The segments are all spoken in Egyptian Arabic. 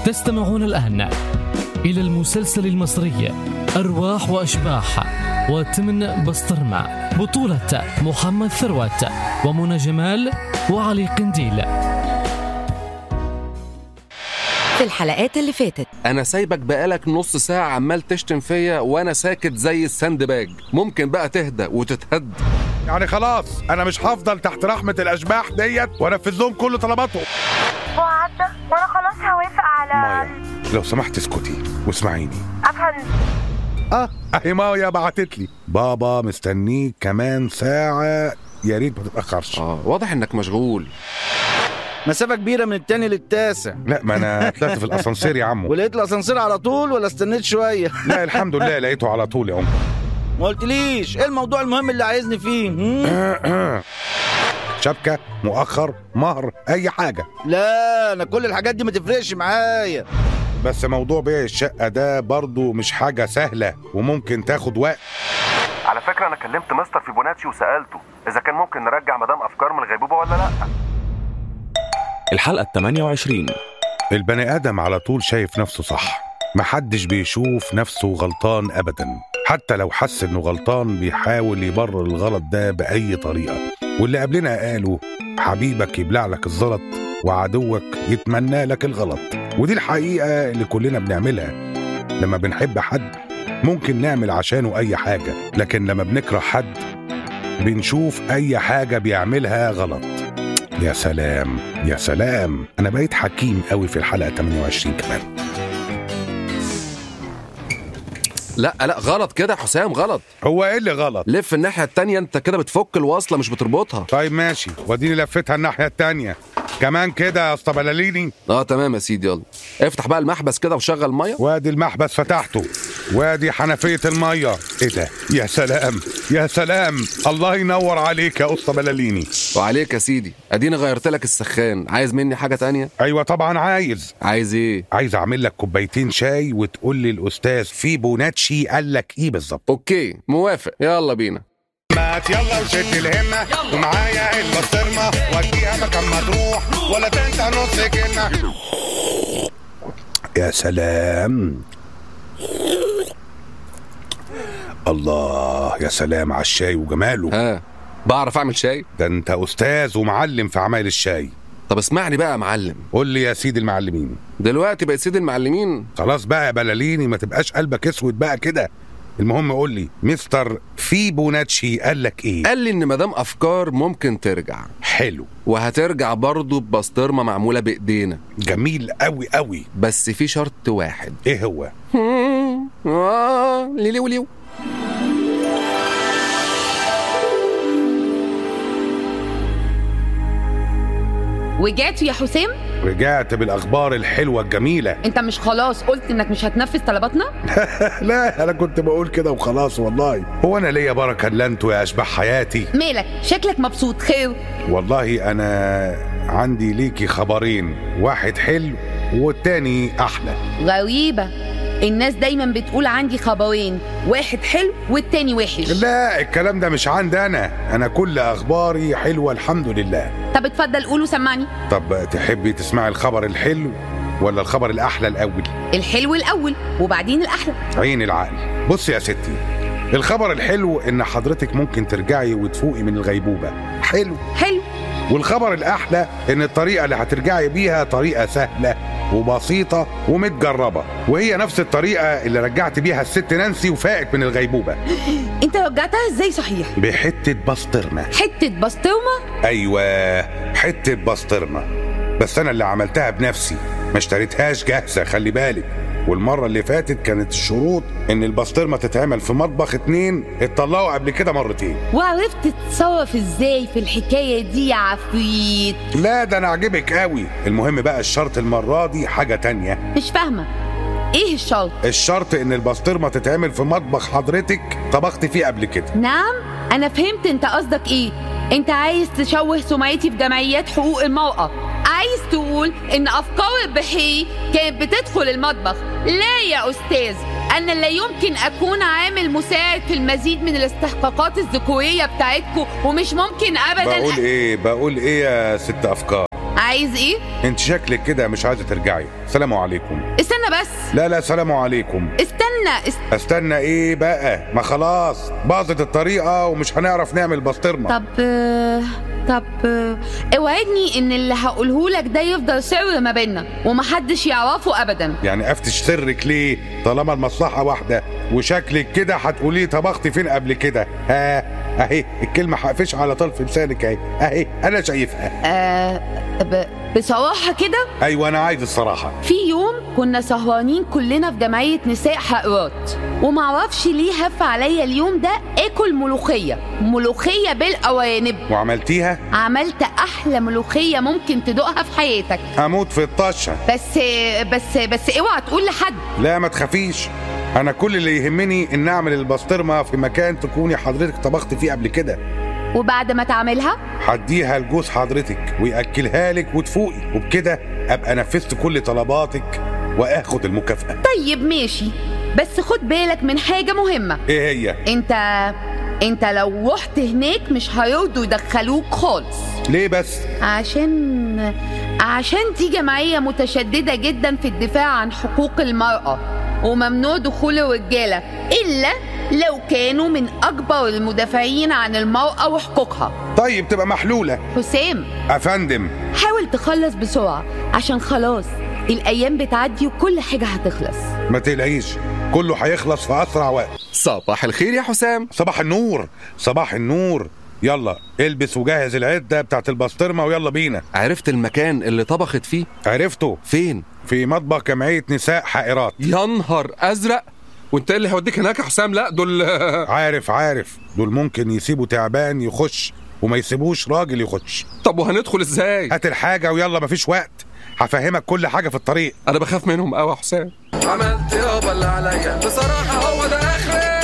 تستمعون الآن إلى المسلسل المصري أرواح وأشباح وتمن بسطرمة بطولة محمد ثروت ومنى جمال وعلي قنديل في الحلقات اللي فاتت انا سايبك بقالك نص ساعة عمال تشتم فيا وانا ساكت زي الساند باج ممكن بقى تهدى وتتهد يعني خلاص انا مش هفضل تحت رحمه الاشباح ديت وانفذ لهم كل طلباتهم وعدة وانا خلاص هوافق على مايا لو سمحت اسكتي واسمعيني افهم اه اهي مايا بعتت لي بابا مستنيك كمان ساعه يا ريت ما تتاخرش اه واضح انك مشغول مسافة كبيرة من التاني للتاسع لا ما انا طلعت في الاسانسير يا عمو ولقيت الاسانسير على طول ولا استنيت شوية لا الحمد لله لقيته على طول يا عمو ما قلتليش ايه الموضوع المهم اللي عايزني فيه هم؟ شبكه مؤخر مهر اي حاجه لا انا كل الحاجات دي ما تفرقش معايا بس موضوع بيع الشقه ده برضو مش حاجه سهله وممكن تاخد وقت على فكرة انا كلمت مستر فيبوناتشي وسألته اذا كان ممكن نرجع مدام افكار من الغيبوبة ولا لا الحلقة ال 28 البني آدم على طول شايف نفسه صح محدش بيشوف نفسه غلطان أبدا حتى لو حس إنه غلطان بيحاول يبرر الغلط ده بأي طريقة واللي قبلنا قالوا حبيبك يبلع لك الزلط وعدوك يتمنى لك الغلط ودي الحقيقة اللي كلنا بنعملها لما بنحب حد ممكن نعمل عشانه أي حاجة لكن لما بنكره حد بنشوف أي حاجة بيعملها غلط يا سلام يا سلام انا بقيت حكيم قوي في الحلقه 28 كمان لا لا غلط كده يا حسام غلط هو ايه اللي غلط لف الناحية التانية انت كده بتفك الوصلة مش بتربطها طيب ماشي واديني لفتها الناحيه التانية كمان كده يا اسطى بلاليني اه تمام يا سيدي يلا افتح بقى المحبس كده وشغل مية وادي المحبس فتحته وادي حنفيه الميه ايه ده يا سلام يا سلام الله ينور عليك يا اسطى بلاليني وعليك يا سيدي اديني غيرت لك السخان عايز مني حاجة تانية ايوه طبعا عايز عايز ايه عايز اعمل لك كوبايتين شاي وتقول لي الاستاذ في بوناتشي قال لك ايه بالظبط اوكي موافق يلا بينا مات يلا وشد الهمة ومعايا البسطرمة وديها مكان ما تروح ولا تنسى نص كلمة يا سلام الله يا سلام على الشاي وجماله ها بعرف اعمل شاي ده انت استاذ ومعلم في عمايل الشاي طب اسمعني بقى يا معلم قول لي يا سيدي المعلمين دلوقتي بقيت سيد المعلمين خلاص بقى يا بلاليني ما تبقاش قلبك اسود بقى كده المهم قول لي مستر فيبوناتشي قال لك ايه قال لي ان مدام افكار ممكن ترجع حلو وهترجع برضه ببسطرمه معموله بايدينا جميل قوي قوي بس في شرط واحد ايه هو آه ليليو ليو وجعت يا حسام رجعت بالاخبار الحلوه الجميله انت مش خلاص قلت انك مش هتنفذ طلباتنا لا انا كنت بقول كده وخلاص والله هو انا ليا بركه الا انتوا يا اشباح حياتي مالك شكلك مبسوط خير والله انا عندي ليكي خبرين واحد حلو والتاني احلى غريبة الناس دايما بتقول عندي خبرين واحد حلو والتاني وحش لا الكلام ده مش عندي انا انا كل اخباري حلوه الحمد لله طب اتفضل قول وسمعني طب تحبي تسمعي الخبر الحلو ولا الخبر الاحلى الاول الحلو الأول وبعدين الأحلى عين العقل بص يا ستي الخبر الحلو ان حضرتك ممكن ترجعي وتفوقي من الغيبوبه حلو حلو والخبر الأحلى إن الطريقة اللي هترجعي بيها طريقة سهلة وبسيطة ومتجربة وهي نفس الطريقة اللي رجعت بيها الست نانسي وفاقت من الغيبوبة انت رجعتها ازاي صحيح بحتة بسطرمة حتة بسطرمة أيوة حتة بسطرمة بس أنا اللي عملتها بنفسي ما اشتريتهاش جاهزة خلي بالك والمرة اللي فاتت كانت الشروط إن البسطرمة تتعمل في مطبخ اتنين اتطلقوا قبل كده مرتين وعرفت تتصرف ازاي في الحكاية دي يا عفريت لا ده أنا عجبك قوي المهم بقى الشرط المرة دي حاجة تانية مش فاهمة ايه الشرط الشرط ان البسطرمه تتعمل في مطبخ حضرتك طبخت فيه قبل كده نعم انا فهمت انت قصدك ايه انت عايز تشوه سمعتي في جمعيات حقوق المرأة عايز تقول ان افكار البحيري كانت بتدخل المطبخ لا يا استاذ انا لا يمكن اكون عامل مساعد في المزيد من الاستحقاقات الذكورية بتاعتكم ومش ممكن ابدا بقول ايه بقول ايه يا ست افكار عايز ايه انت شكلك كده مش عايزه ترجعي سلام عليكم استنى بس لا لا سلام عليكم استنى است... استنى ايه بقى ما خلاص باظت الطريقه ومش هنعرف نعمل بسطرمه طب آه، طب آه، اوعدني ان اللي هقوله لك ده يفضل سر ما بيننا ومحدش يعرفه ابدا يعني افتش سرك ليه طالما المصلحه واحده وشكلك كده هتقولي طبختي فين قبل كده ها اهي الكلمه هقفش على طرف لسانك اهي اهي انا شايفها آه ب... بصراحه كده ايوه انا عايز الصراحه في يوم كنا سهرانين كلنا في جمعية نساء حقرات ومعرفش ليه هف عليا اليوم ده اكل ملوخية ملوخية بالأوانب وعملتيها عملت أحلى ملوخية ممكن تدوقها في حياتك اموت في الطشه بس بس بس اوعى تقول لحد لا ما تخافيش انا كل اللي يهمني ان اعمل البسطرمه في مكان تكوني حضرتك طبخت فيه قبل كده وبعد ما تعملها هديها لجوز حضرتك وياكلها لك وتفوقي وبكده ابقى نفذت كل طلباتك واخد المكافاه طيب ماشي بس خد بالك من حاجة مهمة ايه هي انت انت لو رحت هناك مش هيرضوا يدخلوك خالص ليه بس عشان عشان دي جمعية متشددة جدا في الدفاع عن حقوق المرأة وممنوع دخول الرجالة إلا لو كانوا من أكبر المدافعين عن المرأة وحقوقها طيب تبقى محلوله حسام افندم حاول تخلص بسرعة عشان خلاص الأيام بتعدي وكل حاجة هتخلص ما تقلقيش كله هيخلص في اسرع وقت صباح الخير يا حسام صباح النور صباح النور يلا البس وجهز العده بتاعت البسطرمه ويلا بينا عرفت المكان اللي طبخت فيه عرفته فين في مطبخ جمعيه نساء حائرات يا نهار ازرق وانت ايه اللي هيوديك هناك يا حسام لا دول عارف عارف دول ممكن يسيبوا تعبان يخش وما يسيبوش راجل يخش طب وهندخل ازاي هات الحاجه ويلا مفيش وقت هفهمك كل حاجه في الطريق انا بخاف منهم قوي يا حسام عملت يابا اللي عليا بصراحه هو ده اخري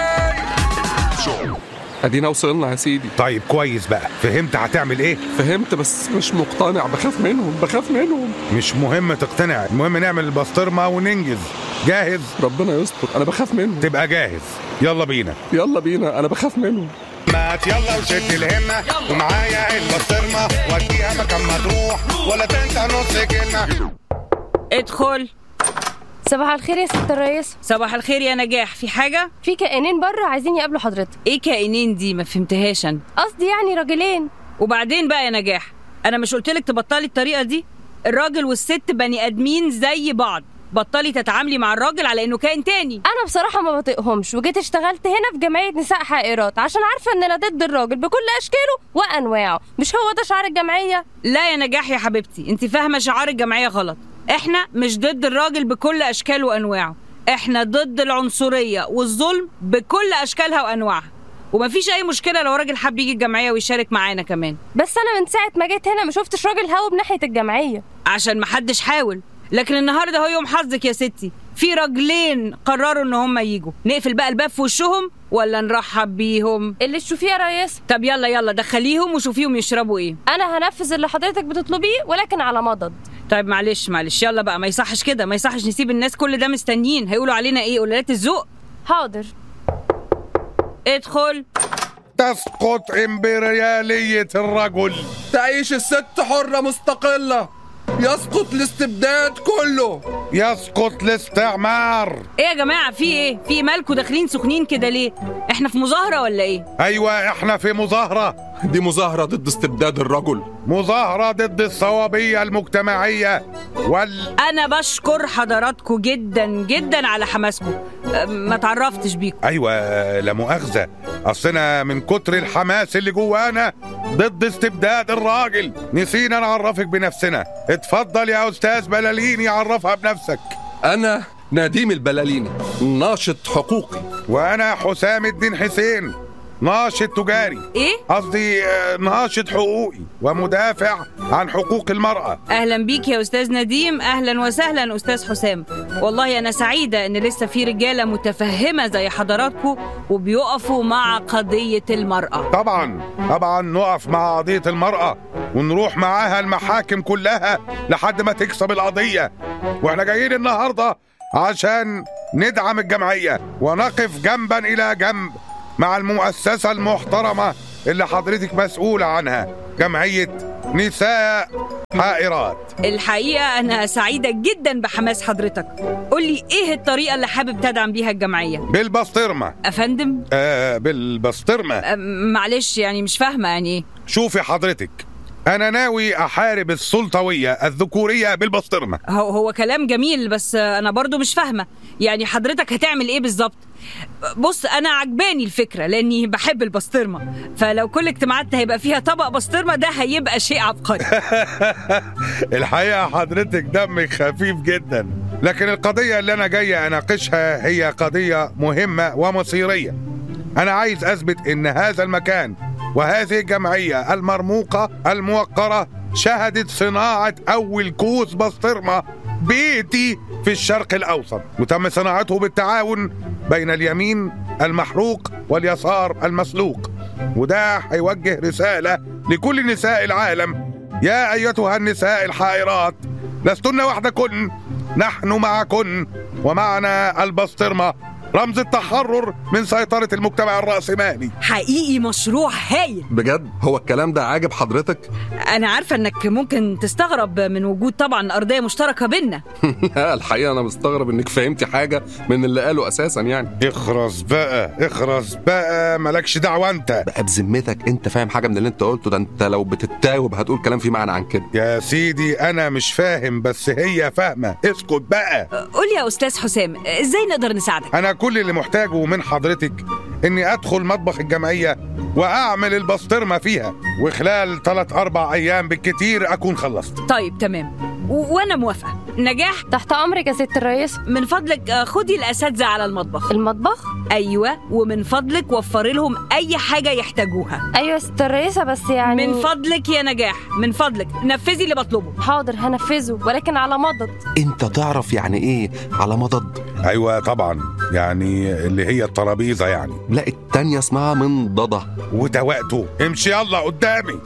ادينا وصلنا يا سيدي طيب كويس بقى فهمت هتعمل ايه فهمت بس مش مقتنع بخاف منهم بخاف منهم مش مهم تقتنع المهم نعمل البسطرمه وننجز جاهز ربنا يستر انا بخاف منهم تبقى جاهز يلا بينا يلا بينا انا بخاف منهم مات يلا وشد الهمة ومعايا البسطرمة وديها مكان ما تروح ولا تنسى نص كلمة ادخل صباح الخير يا ست الريس صباح الخير يا نجاح في حاجة؟ في كائنين بره عايزين يقابلوا حضرتك ايه كائنين دي ما فهمتهاش انا قصدي يعني راجلين وبعدين بقى يا نجاح انا مش قلتلك تبطلي الطريقة دي الراجل والست بني ادمين زي بعض بطلي تتعاملي مع الراجل على انه كائن تاني انا بصراحه ما بطيقهمش وجيت اشتغلت هنا في جمعيه نساء حائرات عشان عارفه ان انا ضد الراجل بكل اشكاله وانواعه مش هو ده شعار الجمعيه لا يا نجاح يا حبيبتي انت فاهمة شعار الجمعية غلط احنا مش ضد الراجل بكل اشكاله وانواعه احنا ضد العنصرية والظلم بكل اشكالها وانواعها ومفيش اي مشكلة لو راجل حب يجي الجمعية ويشارك معانا كمان بس انا من ساعه ما جيت هنا ما شفتش راجل هوا بناحيه الجمعيه عشان محدش حاول لكن النهارده هو يوم حظك يا ستي في راجلين قرروا ان هم يجوا نقفل بقى الباب في وشهم ولا نرحب بيهم اللي تشوفيه يا ريس طب يلا يلا دخليهم وشوفيهم يشربوا ايه انا هنفذ اللي حضرتك بتطلبيه ولكن على مضض طيب معلش معلش يلا بقى ما يصحش كده ما يصحش نسيب الناس كل ده مستنيين هيقولوا علينا ايه قلالات الذوق حاضر ادخل تسقط امبريالية الرجل تعيش الست حرة مستقلة يسقط الاستبداد كله يسقط الاستعمار ايه يا جماعه في ايه في مالكوا داخلين سخنين كده ليه احنا في مظاهره ولا ايه ايوه احنا في مظاهرة دي مظاهرة ضد استبداد الرجل مظاهرة ضد الصوابية المجتمعية وال انا بشكر حضراتكم جدا جدا على حماسكم أه، ما تعرفتش بيكم ايوه لا مؤاخذة اصلنا من كتر الحماس اللي جوانا ضد استبداد الراجل نسينا نعرفك بنفسنا اتفضل يا استاذ بلالين يعرفها بنفسك أنا نديم البلاليني ناشط حقوقي وانا حسام الدين حسين ناشط تجاري ايه قصدي آه، ناشط حقوقي ومدافع عن حقوق المرأة اهلا بيك يا استاذ نديم اهلا وسهلا استاذ حسام والله انا سعيده ان لسه في رجاله متفهمه زي حضراتكم وبيقفوا مع قضيه المراه طبعا طبعا نقف مع قضية المرأة ونروح معاها المحاكم كلها لحد ما تكسب القضية واحنا جايين النهاردة عشان ندعم الجمعية ونقف جنبا إلى جنب مع المؤسسة المحترمة اللي حضرتك مسؤولة عنها جمعية نساء حائرات الحقيقة أنا سعيدة جدا بحماس حضرتك قولي إيه الطريقة اللي حابب تدعم بيها الجمعية بالبسطرمة أفندم آه بالبسطرمة أه، معلش يعني مش فاهمة يعني إيه شوفي حضرتك أنا ناوي أحارب السلطوية الذكورية بالبسطرمة هو, هو كلام جميل بس أنا برضو مش فاهمة يعني حضرتك هتعمل إيه بالظبط بص أنا عجباني الفكرة لأني بحب البسطرمة فلو كل اجتماعات هيبقى فيها طبق بسطرمة ده هيبقى شيء عبقري الحقيقة حضرتك دمك خفيف جدا لكن القضية اللي أنا جاي أناقشها هي قضية مهمة ومصيرية أنا عايز أثبت إن هذا المكان وهذه الجمعية المرموقة الموقرة شهدت صناعة أول كوس بسطرمة بيتي في الشرق الأوسط وتم صناعته بالتعاون بين اليمين المحروق واليسار المسلوق وده هيوجه رسالة لكل نساء العالم يا أيتها النساء الحائرات لستن وحدكن نحن معكن ومعنا البسطرمة رمز التحرر من سيطرة المجتمع الرأسمالي حقيقي مشروع هايل بجد هو الكلام ده عاجب حضرتك أنا عارفة إنك ممكن تستغرب من وجود طبعا أرضية مشتركة بينا لا الحقيقة أنا مستغرب إنك فهمتي حاجة من اللي قاله أساسا يعني اخرس بقى اخرس بقى مالكش دعوة أنت بقى بذمتك أنت فاهم حاجة من اللي أنت قلته ده أنت لو بتتاوب هتقول كلام فيه معنى عن كده يا سيدي أنا مش فاهم بس هي فاهمة اسكت بقى قول يا أستاذ حسام إزاي نقدر نساعدك أنا كل اللي محتاجه من حضرتك إني أدخل مطبخ الجمعية وأعمل البسطرمة فيها وخلال ثلاث أربع أيام بالكتير أكون خلصت طيب تمام و- وأنا موافقة نجاح تحت أمرك يا ست الرئيس من فضلك آه، خدي الأساتذة على المطبخ المطبخ أيوة ومن فضلك وفري لهم أي حاجة يحتاجوها أيوة يا ست الرئيسة بس يعني من فضلك يا نجاح من فضلك نفذي اللي بطلبه حاضر هنفذه ولكن على مضض أنت تعرف يعني إيه على مضض أيوة طبعا يعني اللي هي الترابيزة يعني لا التانية اسمها منضدة وده وقته امشي يلا قدامي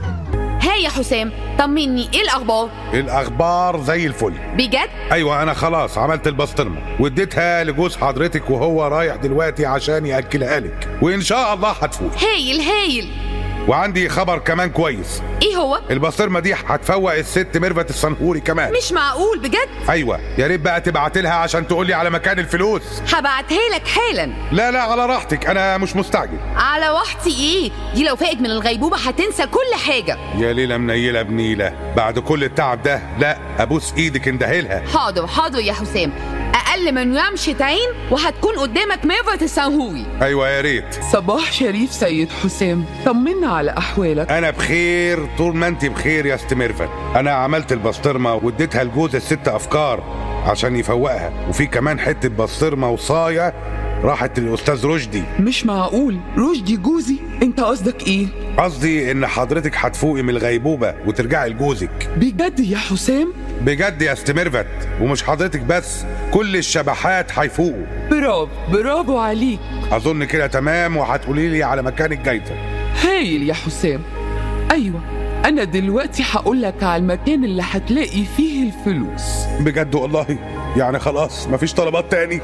ها يا حسام طمني ايه الاخبار الأخبار زي الفل بجد ايوه انا خلاص عملت البسطرمه واديتها لجوز حضرتك وهو رايح دلوقتي عشان ياكلها لك وان شاء الله هتفوق هايل هايل وعندي خبر كمان كويس ايه هو البسطرمه دي هتفوق الست ميرفت الصنهوري كمان مش معقول بجد ايوه يا ريت بقى تبعت لها عشان تقول لي على مكان الفلوس هبعتها لك حالا لا لا على راحتك انا مش مستعجل على وحدي ايه دي لو فاقت من الغيبوبه هتنسى كل حاجه يا ليله منيله بنيله بعد كل التعب ده لا ابوس ايدك اندهلها حاضر حاضر يا حسام اقل من يوم شتاين وهتكون قدامك ميرفت السنهوري ايوه يا ريت صباح شريف سيد حسام طمنا على أحوالك انا بخير طول ما انت بخير يا ست ميرفت انا عملت البسطرمه واديتها لجوز الست افكار عشان يفوقها وفي كمان حته بسطرمه وصايه راحت للاستاذ رشدي مش معقول رشدي جوزي انت قصدك ايه قصدي ان حضرتك هتفوقي من الغيبوبه وترجعي لجوزك بجد يا حسام بجد يا ست ميرفت ومش حضرتك بس كل الشبحات هيفوقوا برافو برافو عليك اظن كده تمام وهتقولي لي على مكان الجايزه هايل يا حسام ايوه انا دلوقتي هقول لك على المكان اللي هتلاقي فيه الفلوس بجد والله يعني خلاص مفيش طلبات تاني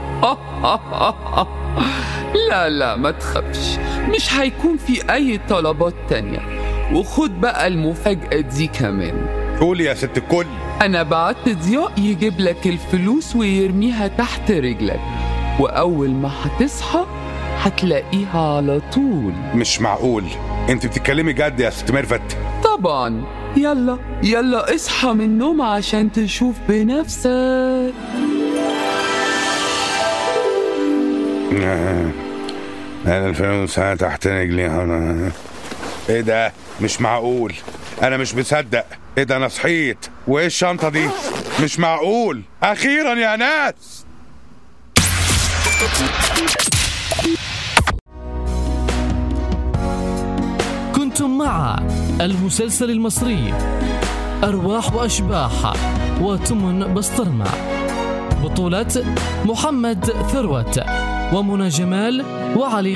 لا لا ما تخافش مش هيكون في اي طلبات تانية وخد بقى المفاجأة دي كمان قولي يا ست الكل انا بعت ضياء يجيب لك الفلوس ويرميها تحت رجلك واول ما هتصحى هتلاقيها على طول مش معقول انت بتتكلمي جد يا ست ميرفت طبعا يلا يلا اصحى من النوم عشان تشوف بنفسك انا الفلوس تحت رجلي هنا ايه ده مش معقول انا مش مصدق ايه ده انا صحيت وايه الشنطه دي مش معقول اخيرا يا ناس كنتم مع المسلسل المصري أرواح وأشباح وتمن بسطرمة بطولة محمد ثروت ومنى جمال وعلي